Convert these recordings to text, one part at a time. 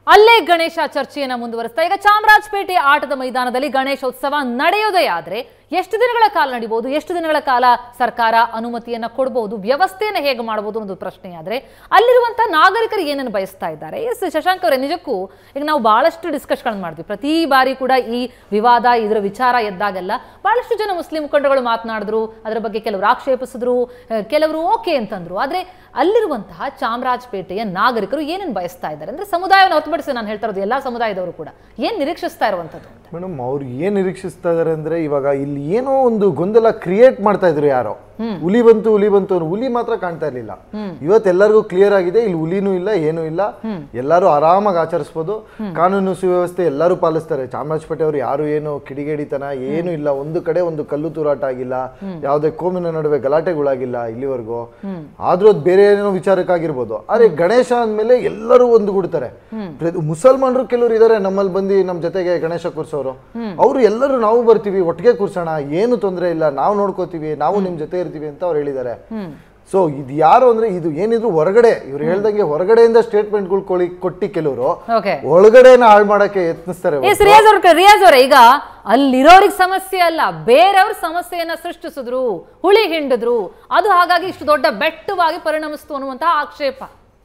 ಅಲ್ಲೇ ಗಣೇಶ ಚರ್ಚೆಯನ್ನ ಮುಂದುವರಿಸ್ತಾ ಈಗ ಚಾಮರಾಜಪೇಟೆ ಆಟದ ಮೈದಾನದಲ್ಲಿ ಗಣೇಶೋತ್ಸವ ನಡೆಯೋದೇ ಆದ್ರೆ ಎಷ್ಟು ದಿನಗಳ ಕಾಲ ನಡಿಬಹುದು ಎಷ್ಟು ದಿನಗಳ ಕಾಲ ಸರ್ಕಾರ ಅನುಮತಿಯನ್ನ ಕೊಡಬಹುದು ವ್ಯವಸ್ಥೆಯನ್ನ ಹೇಗೆ ಮಾಡಬಹುದು ಅನ್ನೋದು ಪ್ರಶ್ನೆ ಆದ್ರೆ ಅಲ್ಲಿರುವಂತ ನಾಗರಿಕರು ಏನನ್ನು ಬಯಸ್ತಾ ಇದ್ದಾರೆ ಎಸ್ ಶಶಾಂಕ್ ಅವರೇ ನಿಜಕ್ಕೂ ಈಗ ನಾವು ಬಹಳಷ್ಟು ಡಿಸ್ಕಸ್ಗಳನ್ನ ಮಾಡಿದ್ವಿ ಪ್ರತಿ ಬಾರಿ ಕೂಡ ಈ ವಿವಾದ ಇದರ ವಿಚಾರ ಎದ್ದಾಗೆಲ್ಲ ಬಹಳಷ್ಟು ಜನ ಮುಸ್ಲಿಂ ಮುಖಂಡಗಳು ಮಾತನಾಡಿದ್ರು ಅದರ ಬಗ್ಗೆ ಕೆಲವರು ಆಕ್ಷೇಪಿಸಿದ್ರು ಅಹ್, ಕೆಲವರು ಓಕೆ ಅಂತಂದ್ರು ಆದ್ರೆ ಅಲ್ಲಿರುವಂತಹ ಚಾಮರಾಜಪೇಟೆಯ ನಾಗರಿಕರು ಏನನ್ನು ಬಯಸ್ತಾ ಇದ್ದಾರೆ ಅಂದ್ರೆ ಸಮುದಾಯವನ್ನು ಹೊರತುಪಡಿಸಿ ನಾನು ಹೇಳ್ತಾ ಇರೋದು ಎಲ್ಲಾ ಸಮುದಾಯದವರು ಕೂಡ ಏನ್ ನಿರೀಕ್ಷಿಸ್ತಾ ಇರುವಂತದ್ದು ಅಂತ ಮೇಡಮ್ ಅವ್ರು ಏನ್ ನಿರೀಕ್ಷಿಸ್ತಾ ಇದಾರೆ ಅಂದ್ರೆ ಇವಾಗ ಇಲ್ಲಿ ಏನೋ ಒಂದು ಗೊಂದಲ ಕ್ರಿಯೇಟ್ ಮಾಡ್ತಾ ಇದ್ರು ಯಾರೋ ಹುಲಿ ಬಂತು ಹುಲಿ ಬಂತು ಅನ್ನೋ ಹುಲಿ ಮಾತ್ರ ಕಾಣ್ತಾ ಇರ್ಲಿಲ್ಲ ಇವತ್ತು ಎಲ್ಲರಿಗೂ ಕ್ಲಿಯರ್ ಆಗಿದೆ ಇಲ್ಲಿ ಹುಲಿನೂ ಇಲ್ಲ ಏನೂ ಇಲ್ಲ ಎಲ್ಲರೂ ಆರಾಮಾಗಿ ಆಚರಿಸ್ಬೋದು ಕಾನೂನು ಸುವ್ಯವಸ್ಥೆ ಎಲ್ಲರೂ ಪಾಲಿಸ್ತಾರೆ ಚಾಮರಾಜಪೇಟೆ ಅವರು ಯಾರು ಏನು ಕಿಡಿಗೇಡಿತನ ಏನು ಇಲ್ಲ ಒಂದು ಕಡೆ ಒಂದು ಕಲ್ಲು ತೂರಾಟ ಆಗಿಲ್ಲ ಯಾವುದೇ ಕೋಮಿನ ನಡುವೆ ಗಲಾಟೆಗಳಾಗಿಲ್ಲ ಇಲ್ಲಿವರೆಗೂ ಆದ್ರೂ ಅದು ಬೇರೆ ಏನೋ ವಿಚಾರಕ್ಕಾಗಿರ್ಬೋದು ಆದ್ರೆ ಗಣೇಶ ಅಂದ್ಮೇಲೆ ಎಲ್ಲರೂ ಒಂದುಗೂಡ್ತಾರೆ ಪ್ರತಿ- ಮುಸಲ್ಮಾನರು ಕೆಲವರು ಇದಾರೆ ನಮ್ಮಲ್ಲಿ ಬಂದು ನಮ್ಮ ಜೊತೆಗೆ ಗಣೇಶ ಕೂರ್ಸೋರು ಅವರು ಎಲ್ಲರೂ ನಾವು ಬರ್ತೀವಿ ಒಟ್ಟಿಗೆ ಕೂರ್ಸೋಣ ಏನು ತೊಂದರೆ ಇಲ್ಲ ನಾವು ನೋಡ್ಕೋತೀವಿ ನಾವು ನಿಮ್ ಜೊತೆ ಇರ್ತೀವಿ ಅಂತ ಅವ್ರು ಹೇಳಿದ್ದಾರೆ ಸೊ ಇದು ಯಾರು ಅಂದ್ರೆ ಇದು ಏನಿದ್ರು ಹೊರಗಡೆ ಇವ್ರು ಹೇಳ್ದಂಗೆ ಹೊರಗಡೆಯಿಂದ ಸ್ಟೇಟ್ಮೆಂಟ್ಗಳು ಕೊಳಿ ಕೊಟ್ಟಿ ಕೆಲವರು ಓಕೆ ಒಳಗಡೆನ ಹಾಳು ಮಾಡಕ್ಕೆ ಯತ್ನಿಸ್ತಾರೆ ಎಸ್ ರಿಯಾಜ್ ಅವ್ರ ರಿಯಾಜ್ ಅವ್ರೆ ಈಗ ಅಲ್ಲಿರೋರಿಗೆ ಸಮಸ್ಯೆ ಅಲ್ಲ ಬೇರೆಯವ್ರ ಸಮಸ್ಯೆಯನ್ನ ಸೃಷ್ಟಿಸಿದ್ರು ಹುಳಿ ಹಿಂಡಿದ್ರು ಅದು ಹಾಗಾಗಿ ಇಷ್ಟು ದೊಡ್ಡ ಬೆಟ್ಟವಾಗಿ ಪರಿಣಮಿಸ್ತು ಅನ್ನುವಂತಹ ಆಕ್ಷೇಪ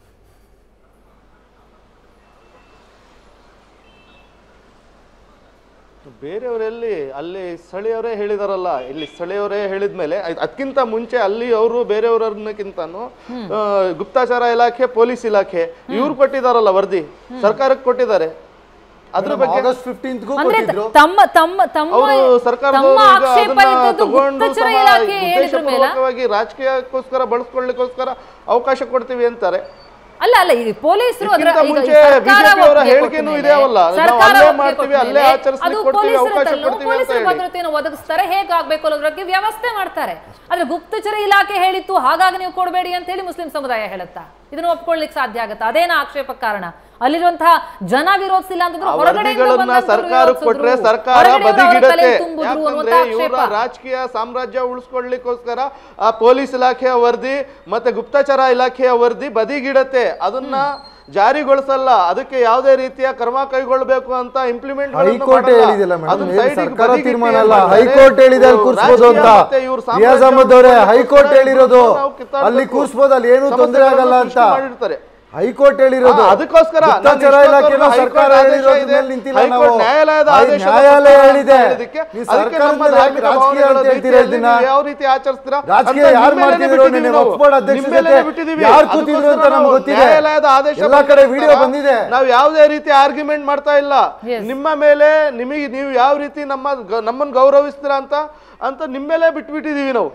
ಬೇರೆಯವರೆಲ್ಲಿ ಅಲ್ಲಿ ಸ್ಥಳೀಯರೇ ಹೇಳಿದಾರಲ್ಲ ಇಲ್ಲಿ ಸ್ಥಳೀಯರೇ ಹೇಳಿದ್ಮೇಲೆ ಅದ್- ಅದಕ್ಕಿಂತ ಮುಂಚೆ ಅಲ್ಲಿ ಅವರು ಬೇರೆಯವರನ್ನಕ್ಕಿಂತನೂ ಆ, ಗುಪ್ತಚರ ಇಲಾಖೆ ಪೊಲೀಸ್ ಇಲಾಖೆ ಇವ್ರು ಕೊಟ್ಟಿದಾರಲ್ಲ ವರದಿ ಸರ್ಕಾರಕ್ಕೆ ಕೊಟ್ಟಿದ್ದಾರೆ ಅದ್ರ ಬಗ್ಗೆ ಆಗಸ್ಟ್ ಫಿಫ್ಟೀನ್ತ್ಗೂ ಅಂದ್ರೆ ಕೊಟ್ಟಿದ್ರು ತಮ್ಮ ತಮ್ಮ ತಮ್ಮ ಅವರು ಸರ್ಕಾರದವರು ತಮ್ಮ ಈಗ ಆಕ್ಷೇಪ ಅದನ್ನ ಇದ್ದದ್ದು ತಗೊಂಡು ಗುಪ್ತಚರ ಸಹ ಇಲಾಖೆ ಹೇಳಿದ್ರ ಮೇಲೆ ಉದ್ದೇಶಪೂರ್ವಕವಾಗಿ ರಾಜಕೀಯಕ್ಕೋಸ್ಕರ ಬಳಸ್ಕೊಳ್ಳಿಕ್ಕೋಸ್ಕರ ಅವಕಾಶ ಕೊಡ್ತೀವಿ ಅಂತಾರೆ ಅಲ್ಲ ಅಲ್ಲ ಈಗ ಪೊಲೀಸರು ಅದರ ಇದಕ್ಕಿಂತ ಈಗ ಈ ಮುಂಚೆ ಸರ್ಕಾರ BJP ಅವರ ಒಪ್ಪಿಗೆ ಹೇಳಿಕೆನೂ ಕೊಟ್ಟ ಇದೆ ಮೇಲೆ, ಅವಲ್ಲ, ನಾವು ಸರ್ಕಾರ ಅಲ್ಲೇ ಒಪ್ಪಿಗೆ ಮಾಡ್ತೀವಿ, ಕೊಟ್ಟ ಅಲ್ಲೇ ಮೇಲೆ ಆಚರಿಸ್ಲಿಕ್ಕೆ ಅದು ಕೊಡ್ತೀವಿ, ಪೊಲೀಸರ ಅವಕಾಶ ತನ್ನ- ಕೊಡ್ತೀವಿ ಅಂತ ಪೊಲೀಸರು ಹೇಳಿ. ಭದ್ರತೆಯನ್ನು ಒದಗಿಸ್ತಾರೆ ಹೇಗಾಗಬೇಕು ಅನ್ನೋದ್ರ ಬಗ್ಗೆ ವ್ಯವಸ್ಥೆ ಮಾಡ್ತಾರೆ ಆದ್ರೆ ಗುಪ್ತಚರ ಇಲಾಖೆ ಹೇಳಿತ್ತು ಹಾಗಾಗಿ ನೀವು ಕೊಡಬೇಡಿ ಅಂತ ಹೇಳಿ ಮುಸ್ಲಿಂ ಸಮುದಾಯ ಹೇಳುತ್ತಾ ಇದನ್ನು ಒಪ್ಕೊಳ್ಳಿಕ್ಕೆ ಸಾಧ್ಯ ಆಗುತ್ತಾ ಅದೇನ ಆಕ್ಷೇಪ ಕಾರಣ ಅಲ್ಲಿರುವಂತಹ ಜನ ವಿರೋಧಿಸಿಲ್ಲ ಅಂತಂದ್ರೆ ಆ ಹೊರಗಡೆಯಿಂದ ವರದಿಗಳನ್ನ ಬಂದಂತವ್ರು ಸರ್ಕಾರಕ್ಕೆ ಕೊಟ್ರೆ ವಿರೋಧಿಸಿದ್ರು. ಸರ್ಕಾರ ಹೊರಗಡೆಯಿಂದ ಅವರ ಬದಿಗಿಡತ್ತೆ ತಲೆಯಲ್ಲಿ ತುಂಬಿದ್ರು ಯಾಕಂದ್ರೆ ಅನ್ನುವಂತಹ ಇವರ ಆಕ್ಷೇಪ ರಾಜಕೀಯ ಸಾಮ್ರಾಜ್ಯ ಉಳಿಸ್ಕೊಳ್ಳಿಕ್ಕೋಸ್ಕರ ಆ ಪೊಲೀಸ್ ಇಲಾಖೆಯ ವರದಿ ಮತ್ತೆ ಗುಪ್ತಚರ ಇಲಾಖೆಯ ವರದಿ ಬದಿಗಿಡತ್ತೆ ಅದನ್ನ ಜಾರಿಗೊಳಿಸಲ್ಲ ಅದಕ್ಕೆ ಯಾವುದೇ ರೀತಿಯ ಕ್ರಮ ಕೈಗೊಳ್ಳಬೇಕು ಅಂತ ಇಂಪ್ಲಿಮೆಂಟ್ ಹೈಕೋರ್ಟ್ ಹೇಳಿದಿಲ್ಲ ಮೇಡಮ್ ಸರ್ಕಾರ ತೀರ್ಮಾನ ಅಲ್ಲ ಹೈಕೋರ್ಟ್ ಹೇಳಿದೆ ಅಲ್ಲಿ ಕೂರ್ಸ್ಬೋದು ಅಂತ ರಿಯಾಜ್ ಅಹಮದ್ ಅವರೇ ಹೈಕೋರ್ಟ್ ಹೇಳಿರೋದು ಅಲ್ಲಿ ಕೂರ್ಸ್ಬೋದು ಅಲ್ಲಿ ಏನು ತೊಂದರೆ ಆಗಲ್ಲ ಅಂತ ಮಾಡಿರ್ತಾರೆ ಹೈಕೋರ್ಟ್ ಹೇಳಿರೋದು ಹಾ, ಅದಕ್ಕೋಸ್ಕರ ನಾನು ಗುಪ್ತಚರ ಇಷ್ಟೊತ್ತವರೆಗೂ ಇಲಾಖೆನೂ ಹೈಕೋರ್ಟ್ ಸರ್ಕಾರ ಆದೇಶ ಹೇಳಿರೋದ್ರ ಇದೆ. ಮೇಲೆ ನಿಂತಿಲ್ಲ ಹೈಕೋರ್ಟ್ ನಾವು ನ್ಯಾಯಾಲಯದ ಆಯ್ತು, ಆದೇಶದ ನ್ಯಾಯಾಲಯ ಪ್ರಕಾರ ಹೇಳಿದೆ ಹೇಳಿದ್ದಕ್ಕೆ ನೀವು ಅದಕ್ಕೆ ಸರ್ಕಾರದ ನಮ್ಮ ಮೇಲೆ ಯಾಕೆ ಧಾರ್ಮಿಕ ರಾಜಕೀಯ ಅಂತ ಭಾವನೆಗಳ ಹೇಳ್ತೀರಾ ರೀತಿಯಲ್ಲಿ ಇದನ್ನ ನೀವು ಯಾವ ರೀತಿ ಆಚರಿಸ್ತೀರಾ ರಾಜಕೀಯ ಅಂತ ಯಾರು ನಿಮ್ಮ ಮೇಲೆನೇ ಮಾಡ್ತಿದ್ರು ಬಿಟ್ಟಿದ್ದೀವಿ ನಿನ್ನೆ ನಾವು. ಒಪ್ಪಿಕೊಳ್ಳೋ ಅಧ್ಯಕ್ಷ ನಿಮ್ಮ ಮೇಲೆನೇ ಜೊತೆ ಬಿಟ್ಟಿದ್ದೀವಿ. ಯಾರು ಕೂತಿದ್ರು ಅಂತ ಅದಕ್ಕೋಸ್ಕರ ನಮ್ಗೆ ನಾವು ಗೊತ್ತಿದೆ. ನ್ಯಾಯಾಲಯದ ಆದೇಶ ಎಲ್ಲಾ ಕಡೆ ಬಂದ ವಿಡಿಯೋ ನಂತರ ಬಂದಿದೆ. ನಾವು ಯಾವುದೇ ರೀತಿ ಆರ್ಗ್ಯುಮೆಂಟ್ ಮಾಡ್ತಾ ಇಲ್ಲ Yes. ನಿಮ್ಮ ಮೇಲೆ ನಿಮಗೆ ನೀವು ಯಾವ ರೀತಿ ನಮ್ಮ ಗ- ನಮ್ಮನ್ನ ಗೌರವಿಸ್ತೀರಾ ಅಂತ ಅಂತ ನಿಮ್ಮ ಮೇಲೆ ಬಿಟ್ಬಿಟ್ಟಿದೀವಿ ನಾವು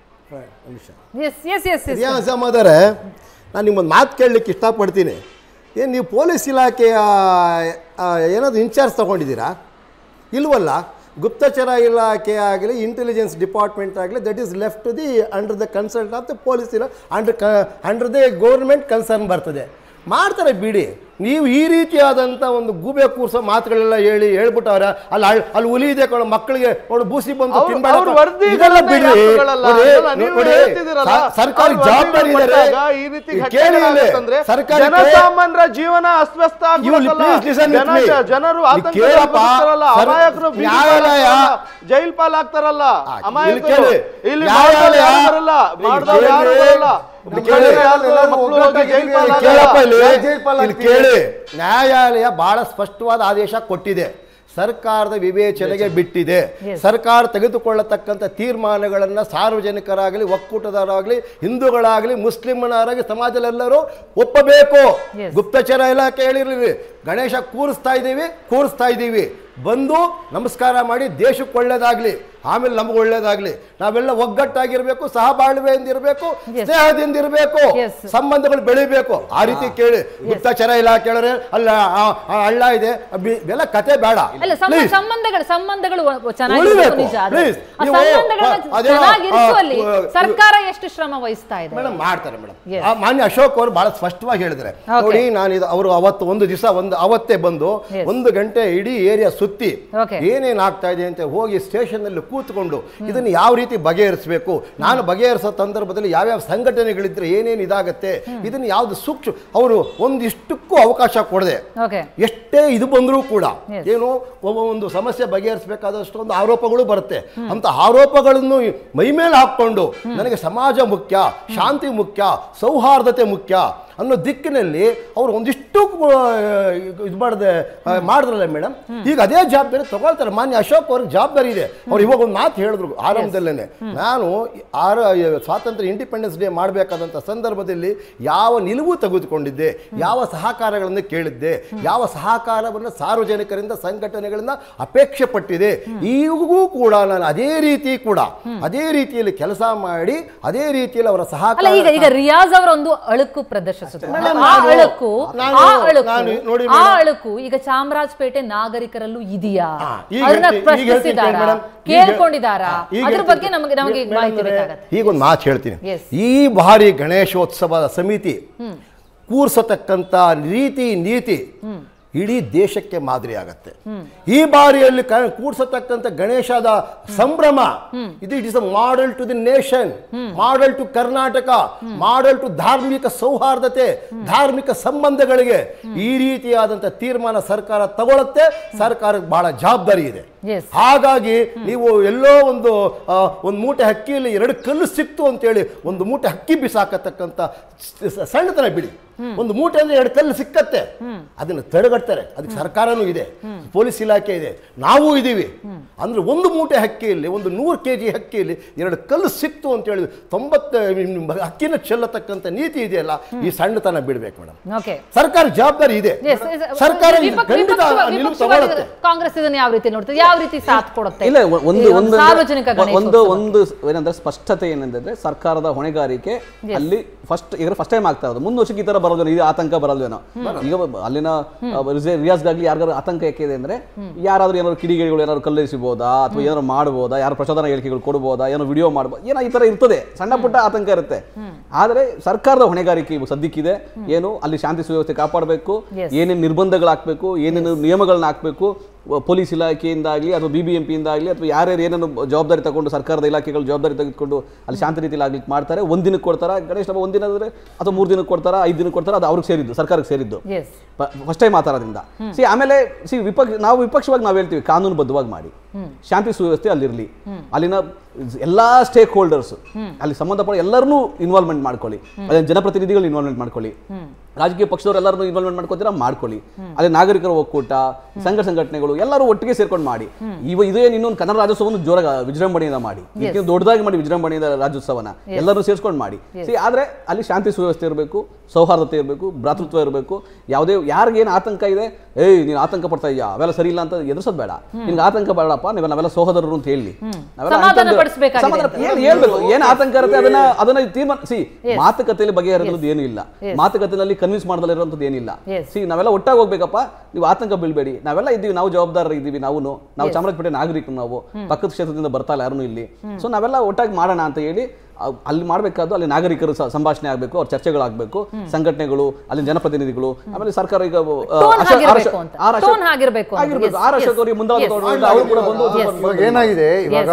S S S S Riyaz ಅಹಮದರೆ ನಾನು ನಿಮ್ಮೊಂದು ಮಾತು ಕೇಳಲಿಕ್ಕೆ ಇಷ್ಟಪಡ್ತೀನಿ ಏನು ನೀವು ಪೊಲೀಸ್ ಇಲಾಖೆಯ ಆ, ಏನಾದ್ರು ಇನ್ಚಾರ್ಜ್ ತಗೊಂಡಿದ್ದೀರಾ ಇಲ್ವಲ್ಲ ಗುಪ್ತಚರ ಇಲಾಖೆ ಆಗಲಿ ಇಂಟೆಲಿಜೆನ್ಸ್ ಡಿಪಾರ್ಟ್ಮೆಂಟ್ ಆಗಲಿ that is left to the under the consult of the police ಇಲ ಅಂಡರ್ ಕ ಅಂಡರ್ ದ ಗೌರ್ಮೆಂಟ್ ಕನ್ಸರ್ನ್ ಬರ್ತದೆ ಮಾಡ್ತಾರೆ ಬಿಡಿ ನೀವು ಈ ರೀತಿಯಾದಂಥ ಒಂದು ಗೂಬೆ ಕೂರ್ಸೋ ಮಾತುಗಳೆಲ್ಲ ಹೇಳಿ ಹೇಳ್ಬಿಟ್ಟವ್ರೆ ಅಲ್ಲಿ ಅಳ್- ಅಲ್ಲಿ ಹುಲಿ ಇದೆ ಕಣೋ ಮಕ್ಕಳಿಗೆ ನೋಡು ಬೂಸಿ ಬಂತು ಅವ್ರು- ತಿನ್ಬೇಡ ಅವ್ರ ಕಣೋ. ವರದಿಗಳನ್ನ ಇದೆಲ್ಲ ಬಿಡಿ ಯಾಕೆ ತಗೊಳಲ್ಲ? ನೋಡಿ, ಅದೆಲ್ಲ ನೀವು ನೋಡಿ, ಹೇಳ್ತಿದ್ದೀರಲ್ಲ, ಸ- ಸರ್ಕಾರಿ ಅವ್ರ ಜವಾಬ್ದಾರಿ ವರದಿಗಳು ಇದೆ ಬಂದಾಗ ಈ ರೀತಿ ಕೇಳಿ ಘಟನೆಗಳಾಗುತ್ತಂದ್ರೆ ಇಲ್ಲಿ. ಸರ್ಕಾರಕ್ಕೆ- ಜನಸಾಮಾನ್ಯರ ಜೀವನ ಅಸ್ವಸ್ಥ You will ಆಗ್ಬಿಡುತ್ತಲ್ಲ. please listen with ಜನ- me. ಜನರು ನೀವು ಆತಂಕದಲ್ಲಿ ಕೇಳಪ್ಪ, ಬದುಕ್ತಾರಲ್ಲ, ಸರ್- ಅಮಾಯಕರು ಬೀದಿ ನ್ಯಾಯಾಲಯ- ಪಾಲಾಗ್ತಾರಲ್ಲ, ಜೈಲ್ ಪಾಲಾಗ್ತಾರಲ್ಲ ಆ, ಇಲ್ಲಿ ಅಮಾಯಕರು ಕೇಳಿ. ಇಲ್ಲಿ ನ್ಯಾಯಾಲಯ- ಮಾಡಿದವ್ರು ಯಾರು ಬರಲ್ಲ ಇಲ್ಲಿ ಮಾಡಿದವ್ರು ಯಾರು ಕೇಳಿ. ಬರಲ್ಲ ಇಲ್ಲಿ ನಮ್ಮ ಕೇಳಿ. ಕಡೆ ಯಾರು ಮಕ್ಕಳು ಹೋಗಿ ಜೈಲ್ ಇಲ್ಲಿ ಪಾಲಾಗಲ್ಲ. ಕೇಳಪ್ಪ ಇಲ್ಲಿ ಯಾಕೆ ಜೈಲ್ ಪಾಲಾಗ್ತೀವಿ? ಇಲ್ಲಿ ಕೇಳಿ ನ್ಯಾಯಾಲಯ ಬಹಳ ಸ್ಪಷ್ಟವಾದ ಆದೇಶ ಕೊಟ್ಟಿದೆ ಸರ್ಕಾರದ ವಿವೇಚನೆಗೆ ಬಿಟ್ಟಿದೆ ಸರ್ಕಾರ ತೆಗೆದುಕೊಳ್ಳತಕ್ಕಂಥ ತೀರ್ಮಾನಗಳನ್ನ ಸಾರ್ವಜನಿಕರಾಗಲಿ ಒಕ್ಕೂಟದವರಾಗಲಿ ಹಿಂದೂಗಳಾಗಲಿ ಮುಸ್ಲಿಮರಾಗಲಿ ಸಮಾಜದಲ್ಲೆಲ್ಲರೂ ಒಪ್ಪಬೇಕು Yes. ಗುಪ್ತಚರ ಇಲಾಖೆ ಹೇಳಿರಲಿ ಗಣೇಶ ಕೂರಿಸ್ತಾ ಇದ್ದೀವಿ ಕೂರಿಸ್ತಾ ಇದ್ದೀವಿ ಬಂದು ನಮಸ್ಕಾರ ಮಾಡಿ ದೇಶಕ್ಕೆ ಒಳ್ಳೇದಾಗ್ಲಿ ಆಮೇಲೆ ನಮ್ಗೆ ಒಳ್ಳೇದಾಗ್ಲಿ ನಾವೆಲ್ಲ ಒಗ್ಗಟ್ಟಾಗಿರ್ಬೇಕು ಸಹಬಾಳ್ವೆಯಿಂದ ಇರಬೇಕು Yes. ಸ್ನೇಹದಿಂದ ಇರಬೇಕು Yes. ಸಂಬಂಧಗಳು ಬೆಳಿಬೇಕು ಆ ರೀತಿ ಕೇಳಿ ಗುಪ್ತಚರ ಇಲಾಖೆ ಹೇಳಿದ್ರೆ ಅಲ್ಲ ಆ, ಆ ಹಳ್ಳ ಇದೆ ಅಬ್ಬಿ- ಇವೆಲ್ಲ ಕತೆ ಬೇಡ ಅಲ್ಲ ಸಂಬ- Please. ಸಂಬಂಧಗಳು ಸಂಬಂಧಗಳು ಚೆನ್ನಾಗಿರ್ಬೇಕು ಉಳಿಬೇಕು. ನಿಜ ಆದ್ರೆ. Please. ಆ ನೀವು, ಸಂಬಂಧಗಳನ್ನ ಆ, ಅದೇನೋ, ಚೆನ್ನಾಗಿರಿಸುವಲ್ಲಿ ಆ, ಆ, ಸರ್ಕಾರ ಎಷ್ಟು ಶ್ರಮ ವಹಿಸ್ತಾ ಇದೆ ಮೇಡಮ್ ಮಾಡ್ತಾರೆ ಮೇಡಮ್ Yes. ಆ ಮಾನ್ಯ ಅಶೋಕ್ ಅವರು ಬಹಳ ಸ್ಪಷ್ಟವಾಗಿ ಹೇಳಿದ್ರೆ Okay. ನೋಡಿ ನಾನು ಇದು ಅವರು ಅವತ್ತು ಒಂದು ದಿವಸ ಒಂದು ಅವತ್ತೇ ಬಂದು Yes. ಒಂದು ಗಂಟೆ ಇಡೀ ಏರಿಯಾ ಸುತ್ತಿ Okay. ಏನೇನ್ ಆಗ್ತಾ ಇದೆ ಅಂತ ಹೋಗಿ ಸ್ಟೇಷನ್ ಅಲ್ಲಿ ಕೂತ್ಕೊಂಡು ಇದನ್ನು ಯಾವ ರೀತಿ ಬಗೆಹರಿಸಬೇಕು ನಾನು ಬಗೆಹರಿಸೋ ಸಂದರ್ಭದಲ್ಲಿ ಯಾವ್ಯಾವ ಸಂಘಟನೆಗಳಿದ್ರೆ ಏನೇನು ಇದಾಗತ್ತೆ ಇದನ್ನು ಯಾವ್ದು ಸೂಕ್ಷ್ಮ ಅವರು ಒಂದಿಷ್ಟಕ್ಕೂ ಅವಕಾಶ ಕೊಡದೆ ಓಕೆ ಎಷ್ಟೇ ಇದು ಬಂದರೂ ಕೂಡ Yes. ಏನು ಒಬ್ಬ ಒಂದು ಸಮಸ್ಯೆ ಬಗೆಹರಿಸಬೇಕಾದಷ್ಟು ಒಂದು ಆರೋಪಗಳು ಬರುತ್ತೆ ಅಂತ ಆರೋಪಗಳನ್ನು ಮೈ ಮೇಲೆ ಹಾಕ್ಕೊಂಡು ನನಗೆ ಸಮಾಜ ಮುಖ್ಯ ಶಾಂತಿ ಮುಖ್ಯ ಸೌಹಾರ್ದತೆ ಮುಖ್ಯ ಅನ್ನೋ ದಿಕ್ಕಿನಲ್ಲಿ ಅವರು ಒಂದಿಷ್ಟು ಇದು ಮಾಡದೆ ಮಾಡಿದ್ರಲ್ಲ ಮೇಡಮ್ ಈಗ ಅದೇ ಜವಾಬ್ದಾರಿ ತಗೊಳ್ತಾರೆ ಮಾನ್ಯ ಅಶೋಕ್ ಅವ್ರಿಗೆ ಜವಾಬ್ದಾರಿ ಇದೆ ಅವ್ರು ಇವಾಗ ಒಂದು ಮಾತು ಹೇಳಿದ್ರು ಆರಂಭದಲ್ಲೇ ನಾನು ಆರ ಸ್ವಾತಂತ್ರ್ಯ ಇಂಡಿಪೆಂಡೆನ್ಸ್ ಡೇ ಮಾಡಬೇಕಾದಂಥ ಸಂದರ್ಭದಲ್ಲಿ ಯಾವ ನಿಲುವು ತೆಗೆದುಕೊಂಡಿದ್ದೆ ಯಾವ ಸಹಕಾರಗಳನ್ನು ಕೇಳಿದ್ದೆ ಯಾವ ಸಹಕಾರವನ್ನು ಸಾರ್ವಜನಿಕರಿಂದ ಸಂಘಟನೆಗಳಿಂದ ಅಪೇಕ್ಷೆ ಪಟ್ಟಿದೆ ಈಗೂ ಕೂಡ ನಾನು ಅದೇ ರೀತಿ ಕೂಡ ಅದೇ ರೀತಿಯಲ್ಲಿ ಕೆಲಸ ಮಾಡಿ ಅದೇ ರೀತಿಯಲ್ಲಿ ಅವರ ಅಲ್ಲ ಸಹಕಾರ ಈಗ ಈಗ ರಿಯಾಜ್ ಅವರ ಒಂದು ಅಳುಕು ಪ್ರದರ್ಶಿಸುತ್ತೆ ಮೇಡಮ್, ಆ ನಾನು- ಅಳುಕು ನಾನು- ಆ ಅಳುಕು ನಾನು- ನೋಡಿ ಆ ಮೇಡಮ್. ಅಳುಕು ಈಗ ಚಾಮರಾಜಪೇಟೆ ನಾಗರಿಕರಲ್ಲೂ ಇದೆಯಾ ಆ, ಈಗ ಅದನ್ನ ಹೇಳ್ತೀನಿ- ಈಗ ಹೇಳ್ತೀನಿ ಪ್ರಶ್ನಿಸಿದಾರಾ ಮೇಡಮ್, ಈಗ- ಕೇಳ್ಕೊಂಡಿದಾರಾ ಆ, ಈಗ ಅದ್ರ ಹೇಳ್ತೀನಿ. ಬಗ್ಗೆ ನಮಗೆ ನಮಗೆ ಮೇಡಮ್ ಮಾಹಿತಿ ಅವರೇ, ಬೇಕಾಗತ್ತೆ ಈಗ ಒಂದು ಮಾತು ಹೇಳ್ತೀನಿ Yes. ಈ ಬಾರಿ ಗಣೇಶೋತ್ಸವದ ಸಮಿತಿ ಕೂರ್ಸತಕ್ಕಂಥ ರೀತಿ ನೀತಿ ಇಡೀ ದೇಶಕ್ಕೆ ಮಾದರಿ ಆಗತ್ತೆ ಈ ಬಾರಿಯಲ್ಲಿ ಕ- ಕೂರ್ಸತಕ್ಕಂಥ ಗಣೇಶದ ಸಂಭ್ರಮ ಇದು it is a model to the nation model to Karnataka model to ಧಾರ್ಮಿಕ ಸೌಹಾರ್ದತೆ ಧಾರ್ಮಿಕ ಸಂಬಂಧಗಳಿಗೆ ಈ ರೀತಿಯಾದಂಥ ತೀರ್ಮಾನ ಸರ್ಕಾರ ತಗೊಳುತ್ತೆ ಸರ್ಕಾರಕ್ಕೆ ಬಹಳ ಜವಾಬ್ದಾರಿ ಇದೆ Yes. ಹಾಗಾಗಿ ನೀವು ಎಲ್ಲೋ ಒಂದು ಆ, ಒಂದು ಮೂಟೆ ಹಕ್ಕಿಯಲ್ಲಿ ಎರಡು ಕಲ್ಲು ಸಿಕ್ತು ಅಂತೇಳಿ ಒಂದು ಮೂಟೆ ಹಕ್ಕಿ ಬಿಸಾಕತಕ್ಕಂಥ ಸ- ಸ- ಸಣ್ಣತನ ಬಿಡಿ ಒಂದು ಮೂಟೆ ಅಂದ್ರೆ ಎರಡು ಕಲ್ಲು ಸಿಕ್ಕತ್ತೆ ಅದನ್ನ ತಡೆಗಟ್ತಾರೆ ಅದಕ್ಕೆ ಸರ್ಕಾರನೂ ಇದೆ ಪೊಲೀಸ್ ಇಲಾಖೆ ಇದೆ ನಾವು ಇದೀವಿ ಅಂದ್ರೆ ಒಂದು ಮೂಟೆ ಹಕ್ಕಿಯಲ್ಲಿ ಒಂದು ನೂರು ಕೆ ಜಿ ಹಕ್ಕಿಯಲ್ಲಿ ಎರಡು ಕಲ್ಲು ಸಿಕ್ತು ಅಂತೇಳಿ ತೊಂಬತ್ತು ಹಕ್ಕಿನ ಚೆಲ್ಲತಕ್ಕಂಥ ನೀತಿ ಇದೆಯಲ್ಲ ಈ ಸಣ್ಣತನ ಬಿಡ್ಬೇಕು ಮೇಡಮ್ ಓಕೆ ಸರ್ಕಾರ ಜವಾಬ್ದಾರಿ ಇದೆ Yes, yes. ಸರ್ಕಾರ ಇದು ವಿಪಕ್ಷ- ಖಂಡಿತ ವಿಪಕ್ಷ- ನಿಲುವು ವಿಪಕ್ಷವಾಗಿ ತಗೊಳುತ್ತೆ ಕಾಂಗ್ರೆಸ್ ಇದನ್ನ ಯಾವ ರೀತಿ ನೋಡ್ತದೆ ಯಾವ ರೀತಿ ಸಾಥ್ ಕೊಡುತ್ತೆ ಇಲ್ಲ ಒಂದು ಈ ಒಂದು ಸಾರ್ವಜನಿಕ ಒಂದು ಗಣೇಶೋತ್ಸವ. ಒಂದು ಏನಂದ್ರೆ ಸ್ಪಷ್ಟತೆ ಏನಂದ್ರೆ ಸರ್ಕಾರದ ಹೊಣೆಗಾರಿಕೆ ಅಲ್ಲಿ ಫಸ್ಟ್ ಈಗ ಫಸ್ಟ್ ಟೈಮ್ ಆಗ್ತಾ ಇರೋದು ಮುಂದೆ ವರ್ಷಕ್ಕೆ ಈ ತರ ಬರೋದು ಇದು ಆತಂಕ ಬರಲ್ವೇನೋ ಈಗ ಅಲ್ಲಿನ ರಿಯಾಜ್ಗಾಗ್ಲಿ ಯಾರಿಗಾದ್ರು ಆತಂಕ ಯಾಕೆ ಇದೆ ಅಂದ್ರೆ ಯಾರಾದ್ರೂ ಏನಾದ್ರು ಕಿಡಿಗೇಡಿಗಳು ಏನಾದ್ರು ಕಲ್ಲೆಸಿಬೋದಾ ಅಥವಾ ಏನಾದ್ರು ಮಾಡ್ಬೋದಾ ಯಾರು ಪ್ರಚೋದನಾ ಹೇಳಿಕೆಗಳು ಕೊಡ್ಬೋದಾ ಏನೋ ವಿಡಿಯೋ ಮಾಡ್ಬೋದು ಏನೋ ಈ ತರ ಇರ್ತದೆ ಸಣ್ಣ ಪುಟ್ಟ ಆತಂಕ ಇರುತ್ತೆ ಆದ್ರೆ ಸರ್ಕಾರದ ಹೊಣೆಗಾರಿಕೆ ಇವು ಸದ್ಯಕ್ಕಿದೆ ಏನು ಅಲ್ಲಿ ಶಾಂತಿ ಸುವ್ಯವಸ್ಥೆ ಕಾಪಾಡಬೇಕು Yes. ಏನೇನು ನಿರ್ಬಂಧಗಳು ಹಾಕಬೇಕು ಏನೇನು ನಿಯಮಗಳನ್ನ ಹಾಕಬೇಕು ಪೊಲೀಸ್ ಇಲಾಖೆಯಿಂದ ಆಗಲಿ ಅಥವಾ ಬಿ ಬಿ ಎಂ ಪಿಯಿಂದ ಆಗಲಿ ಅಥವಾ ಯಾರ್ಯಾರು ಏನೇನು ಜವಾಬ್ದಾರಿ ತಗೊಂಡು ಸರ್ಕಾರದ ಇಲಾಖೆಗಳು ಜವಾಬ್ದಾರಿ ತೆಗೆದುಕೊಂಡು ಅಲ್ಲಿ ಶಾಂತಿ ರೀತಿಯಲ್ಲಿ ಆಗ್ಲಿಕ್ಕೆ ಮಾಡ್ತಾರೆ ಒಂದ್ ದಿನಕ್ಕೆ ಕೊಡ್ತಾರಾ ಗಣೇಶ ಹಬ್ಬ ಒಂದಿನ ಅಂದ್ರೆ ಅಥವಾ ಮೂರು ದಿನಕ್ಕೆ ಕೊಡ್ತಾರಾ ಐದು ದಿನಕ್ಕೆ ಕೊಡ್ತಾರಾ ಅದು ಅವ್ರಿಗೆ ಸೇರಿದ್ದು ಸರ್ಕಾರಕ್ಕೆ ಸೇರಿದ್ದು ಎಸ್ ಫಸ್ಟ್ ಟೈಮ್ ಮಾತಾಡೋದ್ರಿಂದ ಸಿ ಆಮೇಲೆ ಸಿ ವಿಪಕ್ಷ ನಾವು ವಿಪಕ್ಷವಾಗಿ ನಾವು ಹೇಳ್ತೀವಿ ಕಾನೂನು ಬದ್ಧವಾಗಿ ಮಾಡಿ ಶಾಂತಿ ಸುವ್ಯವಸ್ಥೆ ಅಲ್ಲಿರಲಿ ಅಲ್ಲಿನ ಎಲ್ಲಾ ಸ್ಟೇಕ್ ಹೋಲ್ಡರ್ಸ್ ಅಲ್ಲಿ ಸಂಬಂಧಪಟ್ಟ ಎಲ್ಲರನ್ನೂ ಇನ್ವಾಲ್ವ್ಮೆಂಟ್ ಮಾಡ್ಕೊಳ್ಳಿ ಅದೇ ಜನಪ್ರತಿನಿಧಿಗಳು ಇನ್ವಾಲ್ವ್ಮೆಂಟ್ ಮಾಡ್ಕೊಳ್ಳಿ ರಾಜಕೀಯ ಪಕ್ಷದವ್ರು ಎಲ್ಲರನ್ನೂ ಇನ್ವಾಲ್ವ್ಮೆಂಟ್ ಮಾಡ್ಕೋತೀರಾ ಮಾಡ್ಕೊಳ್ಳಿ ಅದೇ ನಾಗರಿಕರ ಒಕ್ಕೂಟ ಸಂಘ ಸಂಘಟನೆಗಳು ಎಲ್ಲರೂ ಒಟ್ಟಿಗೆ ಸೇರ್ಕೊಂಡು ಮಾಡಿ ಇವ ಇದೇನು ಇನ್ನೊಂದು ಕನ್ನಡ ರಾಜ್ಯೋತ್ಸವವನ್ನು ಜೋರಾಗಿ ವಿಜೃಂಭಣೆಯಿಂದ ಮಾಡಿ ಇದಕ್ಕಿಂತ ದೊಡ್ಡದಾಗಿ ಮಾಡಿ ವಿಜೃಂಭಣೆಯಿಂದ ರಾಜ್ಯೋತ್ಸವನ ಎಲ್ಲರೂ ಸೇರ್ಸ್ಕೊಂಡು ಮಾಡಿ ಸಿ ಆದ್ರೆ ಅಲ್ಲಿ ಶಾಂತಿ ಸುವ್ಯವಸ್ಥೆ ಇರಬೇಕು ಸೌಹಾರ್ದತೆ ಇರಬೇಕು ಭ್ರಾತೃತ್ವ ಇರಬೇಕು ಯಾವುದೇ ಯಾರಿಗೇನು ಆತಂಕ ಇದೆ ಏಯ್ ನೀನು ಆತಂಕ ಪಡ್ತಾ ಇದೆಯಾ ಅವೆಲ್ಲ ಸರಿ ಇಲ್ಲ ಅಂತ ಎದುರಿಸೋದು ಬೇಡ ನಿನ್ಗೆ ಆತಂಕ ಬೇಡಪ್ಪ ನೀವು ನಾವೆಲ್ಲ ಸಹೋದರರು ಅಂತ ಹೇಳಿ ನಾವೆಲ್ಲ ಸಮಾಧಾನ ಅಂತಂದು- ಪಡಿಸ್ಬೇಕಾಗಿದೆ ಸಮಾಧಾನ- ಅಂತ. ಏನ್ ಹೇಳ್ಬೇಕು ಏನ್ ಆತಂಕ ಇರುತ್ತೆ ಅದನ್ನ ಅದನ್ನ ತೀರ್ಮಾನ ಸಿ ಮಾತುಕತೆಯಲ್ಲಿ ಬಗೆಹರಿಯೋದು ಏನು ಇಲ್ಲ Yes. ಮಾತುಕತೆಯಲ್ಲಿ ಕನ್ವಿನ್ಸ್ ಮಾಡದಲ್ಲಿರುವಂಥದ್ದು ಏನಿಲ್ಲ Yes. ಸಿ ನಾವೆಲ್ಲ ಒಟ್ಟಾಗಿ ಹೋಗ್ಬೇಕಪ್ಪ ನೀವು ಆತಂಕ ಬೀಳ್ಬೇಡಿ ನಾವೆಲ್ಲ ಇದ್ದೀವಿ ನಾವು ಜವಾಬ್ದಾರರು ಇದ್ದೀವಿ ನಾವು ನಾವು ಚಾಮರಾಜಪೇಟೆ ನಾಗರಿಕರು ನಾವು ಪಕ್ಕದ ಕ್ಷೇತ್ರದಿಂದ ಬರ್ತಾ ಇಲ್ಲ ಯಾರೂ ಇಲ್ಲಿ ಸೊ ನಾವೆಲ್ಲ ಒಟ್ಟಾಗಿ ಮಾಡೋಣ ಅಂತ ಹೇಳಿ ಅ- ಅಲ್ಲಿ ಮಾಡಬೇಕಾದ್ದು ಅಲ್ಲಿ ನಾಗರಿಕರು ಸ- ಸಂಭಾಷಣೆ ಆಗಬೇಕು ಅವ್ರ ಚರ್ಚೆಗಳಾಗಬೇಕು ಸಂಘಟನೆಗಳು ಅಲ್ಲಿ ಜನಪ್ರತಿನಿಧಿಗಳು ಆಮೇಲೆ ಸರ್ಕಾರ ಈಗ ಆ, Tone ಆಶ- ಆರ್ ಹಾಗಿರ್ಬೇಕು ಅಶೋಕ್- ಅಂತ. ಆರ್ ಅಶೋಕ್- Tone ಹಾಗಿರ್ಬೇಕು ಅಂತ. ಆಗಿರ್ಬೇಕು. Yes, R Ashok yes. ಅವರಿಗೆ ಮುಂದಾದ Yes. ಗೌರವದಿಂದ ಅವ್ರು ಕೂಡ ಬಂದು Yes. ಇವಾಗ ಏನಾಗಿದೆ ಇವಾಗ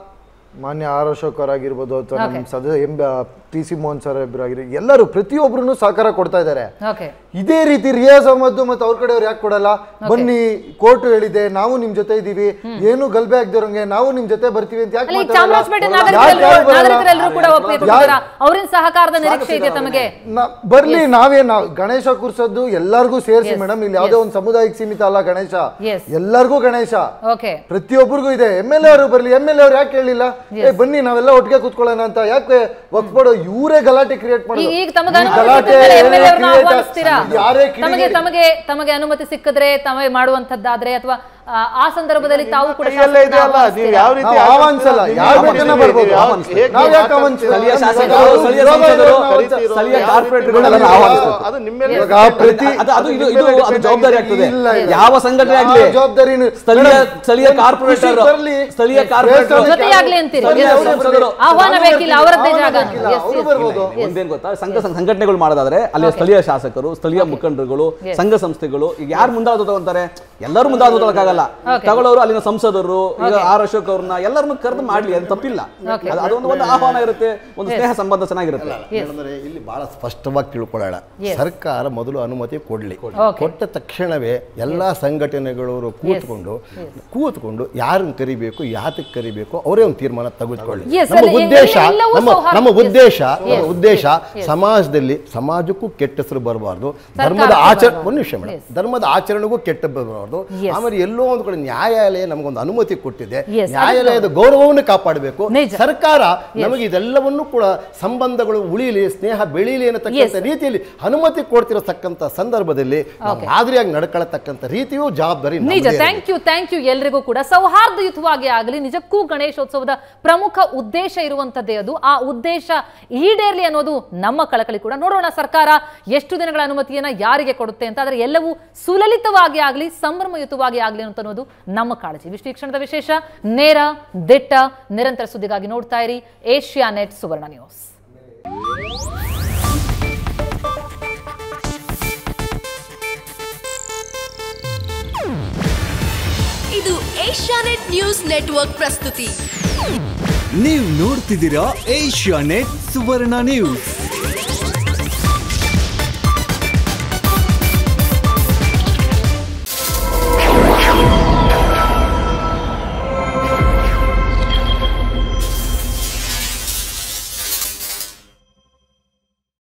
ಮಾನ್ಯ ಆರ್ ಅಶೋಕ್ ಅವರಾಗಿರ್ಬೋದು ಅಥವಾ ನಮ್ಮ ಸದ M T C Mohan sir ಆಗಿರೋ ಎಲ್ಲರೂ ಪ್ರತಿಯೊಬ್ರು ಸಹಕಾರ ಕೊಡ್ತಾ ಇದ್ದಾರೆ ಓಕೆ ಇದೇ ರೀತಿ ರಿಯಾಜ್ ಅಹಮದ್ ಮತ್ತೆ ಅವ್ರ ಕಡೆಯವ್ರು ಯಾಕೆ ಕೊಡಲ್ಲ ಬನ್ನಿ ಕೋರ್ಟ್ ಹೇಳಿದೆ ನಾವು ನಿಮ್ ಜೊತೆ ಇದೀವಿ ಏನು ಗಲ್ಬೆ ಆಗದಿರೋಂಗೆ ನಾವು ನಿಮ್ ಜೊತೆ ಬರ್ತೀವಿ ಅಂತ ಯಾಕೆ ಅಲ್ಲಿ ಮಾತಾಡಲ್ಲ? ಚಾಮರಾಜಪೇಟೆ ಯಾಕೆ ನಾಗರಿಕರೆಲ್ಲರೂ ಯಾರು ಬರಲ್ಲ? ನಾಗರಿಕರೆಲ್ಲರೂ ಕೂಡ ಒಪ್ಪಿಗೆ ಕೊಟ್ಟಿದ್ದೀರಾ ಅವರಿನ ಸಹಕಾರದ ನಿರೀಕ್ಷೆ ಇದೆ ತಮಗೆ ನಾ- ಬರ್ಲಿ ನಾವೇ ನಾವು ಗಣೇಶ ಕೂರ್ಸೋದು ಎಲ್ಲಾರ್ಗೂ ಸೇರಿಸಿ ಮೇಡಮ್ ಇಲ್ಲಿ ಯಾವುದೇ ಒಂದು ಸಮುದಾಯಕ್ಕೆ ಸೀಮಿತ ಅಲ್ಲ ಗಣೇಶ Yes. ಎಲ್ಲರಿಗೂ ಗಣೇಶ ಓಕೆ ಪ್ರತಿಯೊಬ್ಬರಿಗೂ ಇದೆ ಎಮ್ ಎಲ್ ಎ ಅವರು ಬರ್ಲಿ ಎಮ್ ಎಲ್ ಎ ಅವ್ರು ಯಾಕೆ ಹೇಳಿಲ್ಲ ಏ ಬನ್ನಿ ನಾವೆಲ್ಲ ಒಟ್ಟಿಗೆ ಕೂತ್ಕೊಳ್ಳೋಣ ಅಂತ ಯಾಕೆ ಒಪ್ಕೊಡೋ ಇವರೇ ಗಲಾಟೆ ಕ್ರಿಯೇಟ್ ಮಾಡೋದು ಈಗ ತಮಗೆ ಈ ಅನುಮತಿ ಗಲಾಟೆ ಸಿಕ್ಕಿದ್ರೆ ಏನೇ MLA ಅವ್ರನ್ನ create ಆಹ್ವಾನಿಸ್ತೀರಾ ಆಗ್- ಯಾರೇ ತಮಗೆ ಕಿಡಿಗೇಡಿ- ತಮಗೆ ತಮಗೆ ಅನುಮತಿ ಸಿಕ್ಕಿದ್ರೆ ತಾವೇ ಮಾಡುವಂತದ್ದಾದ್ರೆ ಅಥವಾ ಆ, ಆ ಸಂದರ್ಭದಲ್ಲಿ ತಾವು ಕೂಡ ಕೈಯಲ್ಲೇ ಇದೆ ಅಲ್ಲ ಶಾಸಕರನ್ನ ನೀವು ಯಾವ ರೀತಿ ನಾವು ಆಹ್ವಾನಿಸಲ್ಲ. ಯಾರು ಬೇಕನ್ನ ಬರ್ಬೋದು. ನಾವು ಯಾಕೆ ಆಹ್ವಾನಿಸ್ತೀವಿ? ಸ್ಥಳೀಯ ಶಾಸಕರು, ನಾವು ಸ್ಥಳೀಯ ಇವಾಗ ಸಂಸದರು, ನಾವು ಕರಿತೀರೋ, ಸ್ಥಳೀಯ ಯಾವ ಕಾರ್ಪೊರೇಟ್ಗಳನ್ನ ರೀತಿ ಆಹ್ವಾನಿಸ್ಬೇಕು. ಅದು ನಿಮ್ಮ ಮೇಲೆ ಇವಾಗ ಪ್ರತಿ ಅದು ಅದು ಇದು ಇದು ಅದು ಜವಾಬ್ದಾರಿ ಆಗ್ತದೆ ಇಲ್ಲ, ಇಲ್ಲ. ಯಾವ ಸಂಘಟನೆ ಆಗ್ಲಿ ಯಾವ ಜವಾಬ್ದಾರಿನೂ ಸ್ಥಳೀಯ ಮೇಡಮ್, ಸ್ಥಳೀಯ ಒಂದು ಕಾರ್ಪೊರೇಟರ್ ಖುಷಿ ಬರ್ಲಿ. ಸ್ಥಳೀಯ Yes. ಕಾರ್ಪೊರೇಟರ್ ಜೊತೆಯಾಗ್ಲಿ ಅಂತೀರಿ. ಸ್ಥಳೀಯ Yes. ಸಂಸದರು ಆಹ್ವಾನ ಬೇಕಿಲ್ಲ ಅವರದ್ದೇ ಜಾಗ ಬೇಕಿಲ್ಲ, Yes, ಅವ್ರು yes. ಬರ್ಬೋದು ಒಂದೇನ್ ಗೊತ್ತಾ ಸಂಘ ಸಂಘ- ಸಂಘಟನೆಗಳು ಮಾಡೋದಾದ್ರೆ ಅಲ್ಲಿ ಸ್ಥಳೀಯ ಶಾಸಕರು ಸ್ಥಳೀಯ ಮುಖಂಡರುಗಳು ಸಂಘ ಸಂಸ್ಥೆಗಳು ಈಗ ಯಾರು ಮುಂದಾದ ತಗೊಂತಾರೆ ಎಲ್ಲರೂ ಮುಂದಾಗೋದಕ್ಕಾಗಲ್ಲ Okay. ತಗೊಳ್ಳೋರು ಅಲ್ಲಿನ ಸಂಸದರು ಈಗ ಆರ್ ಅಶೋಕ್ ಅವ್ರನ್ನ ಎಲ್ಲರನ್ನೂ ಕರೆದು ಮಾಡ್ಲಿ ಅದು ತಪ್ಪಿಲ್ಲ Okay. ಅದು- ಅದೊಂದು ಒಂದು ಆಹ್ವಾನ ಇರುತ್ತೆ ಒಂದು ಸ್ನೇಹ ಸಂಬಂಧ ಚೆನ್ನಾಗಿರುತ್ತೆ ಏನಂದ್ರೆ ಇಲ್ಲಿ ಬಹಳ ಸ್ಪಷ್ಟವಾಗಿ ತಿಳ್ಕೊಳ್ಳೋಣ Yes. ಸರ್ಕಾರ ಮೊದಲು ಅನುಮತಿ ಕೊಡ್ಲಿ Okay. ಕೊಟ್ಟ ತಕ್ಷಣವೇ ಎಲ್ಲಾ ಸಂಘಟನೆಗಳವರು ಕೂತ್ಕೊಂಡು ಕೂತ್ಕೊಂಡು ಯಾರನ್ನ ಕರಿಬೇಕು ಯಾತಕ್ಕೆ ಕರಿಬೇಕು ಅವರೇ ಒಂದು ತೀರ್ಮಾನ ತೆಗೆದುಕೊಳ್ಳಿ Yes, ನಮ್ಮ ಅಲ್ಲಿ ಉದ್ದೇಶ ಎಲ್ಲವೂ ನಮ್ಮ ಸೌಹಾರ್ದ- ನಮ್ಮ Yes. ಉದ್ದೇಶ ನಮ್ಮ Yes. ಉದ್ದೇಶ Yes. ಸಮಾಜದಲ್ಲಿ ಸಮಾಜಕ್ಕೂ ಕೆಟ್ಟ ಹೆಸರು ಬರಬಾರ್ದು ಸರ್ಕಾರಕ್ಕೂ ಧರ್ಮದ ಆಚರಣೆ ಬರಬಾರ್ದು. ಒಂದು ನಿಮಿಷ ಮೇಡಮ್ Yes. ಧರ್ಮದ ಆಚರಣೆಗೂ ಕೆಟ್ಟ ಬರಬಾರ್ದು Yes. ಆಮೇಲೆ ಎಲ್ಲೋ ಒಂದು ಕಡೆ ನ್ಯಾಯಾಲಯ ನಮಗೊಂದು ಅನುಮತಿ ಕೊಟ್ಟಿದೆ Yes, ಅದು ನ್ಯಾಯಾಲಯದ ಗೌರವವನ್ನು ಕಾಪಾಡಬೇಕು ನಿಜ. ಸರ್ಕಾರ ನಮಗೆ ಇದೆಲ್ಲವನ್ನೂ ಕೂಡ ಸಂಬಂಧಗಳು ಉಳಿಲಿ ಸ್ನೇಹ ಬೆಳೀಲಿ ಅನ್ನತಕ್ಕಂಥ Yes. ರೀತಿಯಲ್ಲಿ ಅನುಮತಿ ಕೊಡ್ತಿರತಕ್ಕಂಥ ಸಂದರ್ಭದಲ್ಲಿ ನಾವು Okay. ಮಾದರಿಯಾಗಿ ನಡ್ಕೊಳ್ಳತಕ್ಕಂಥ ರೀತಿಯೂ ಜವಾಬ್ದಾರಿ ನಿಜ ನಮ್ಮದೇ ಇರಬೇಕು. ಥ್ಯಾಂಕ್ ಯು ಥ್ಯಾಂಕ್ ಯು ಎಲ್ರಿಗೂ ಕೂಡ ಸೌಹಾರ್ದಯುತವಾಗಿ ಆಗಲಿ ನಿಜಕ್ಕೂ ಗಣೇಶೋತ್ಸವದ ಪ್ರಮುಖ ಉದ್ದೇಶ ಇರುವಂತದ್ದೇ ಅದು ಆ ಉದ್ದೇಶ ಈಡೇರ್ಲಿ ಅನ್ನೋದು ನಮ್ಮ ಕಳಕಳಿ ಕೂಡ ನೋಡೋಣ ಸರ್ಕಾರ ಎಷ್ಟು ದಿನಗಳ ಅನುಮತಿಯನ್ನ ಯಾರಿಗೆ ಕೊಡುತ್ತೆ ಅಂತ ಆದರೆ ಎಲ್ಲವೂ ಸುಲಲಿತವಾಗಿ ಆಗಲಿ ಸಂಭ್ರಮಯುತವಾಗಿ ಆಗಲಿ ಅಂತ ಅನ್ನೋದು ನಮ್ಮ ಕಾಳಜಿ ವಿಶ್ವ ಈ ಕ್ಷಣದ ವಿಶೇಷ ನೇರ ದಿಟ್ಟ ನಿರಂತರ ಸುದ್ದಿಗಾಗಿ ನೋಡ್ತಾ ಇರಿ ಏಷ್ಯಾ ನೆಟ್ ಸುವರ್ಣ ನ್ಯೂಸ್ ಇದು ಏಷ್ಯಾನೆಟ್ ನ್ಯೂಸ್ ನೆಟ್ವರ್ಕ್ ಪ್ರಸ್ತುತಿ ನೀವು ನೋಡ್ತಿದ್ದೀರಾ ಏಷ್ಯಾ ನೆಟ್ ಸುವರ್ಣ ನ್ಯೂಸ್